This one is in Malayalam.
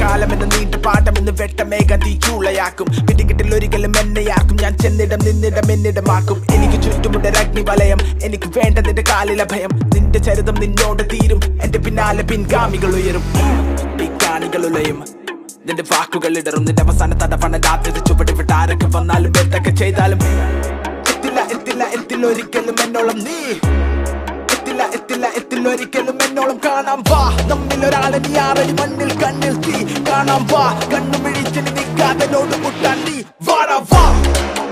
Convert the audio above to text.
കാലം എന്ന നീണ്ട പാഠം എന്ന് വെട്ടമേഘ തീ ചൂളയാക്കും പിടികിട്ടിൽ ഒരിക്കലും എന്നെയാക്കും ഞാൻ ചെന്നിടം നിന്നിടം എന്നിടമാക്കും എനിക്ക് ചുറ്റുമുണ്ട് അഗ്നി വലയം എനിക്ക് വേണ്ട നിന്റെ കാലിലെ ഭയം നിന്റെ ചരിതം നിന്നോട് തീരും എന്റെ പിന്നാലെ പിൻഗാമികൾ ഉയരും പിൻഗാണികൾ ഉലയും നിന്റെ വാക്കുകൾ ഇടറും നിന്റെ അവസാന തടവണ രാത്രി ചുവടി വിട്ട് ആരൊക്കെ വന്നാലും എന്തൊക്കെ ചെയ്താലും എത്തില്ല എത്തില്ല എത്തില്ല ഒരിക്കലും എന്നോളം നീ എത്തില്ല എത്തില്ല എത്തില്ല ഒരിക്കലും എന്നോളം കാണാം വാ നമ്മിൽ ഒരാളെ നീ ആറടി മണ്ണിൽ കണ്ണിൽ തീ കാണാം വാ കണ്ണു മിഴിച്ചിന് നിൽക്കാതെ നോട് മുട്ടാൻ നീ വാടാ വാ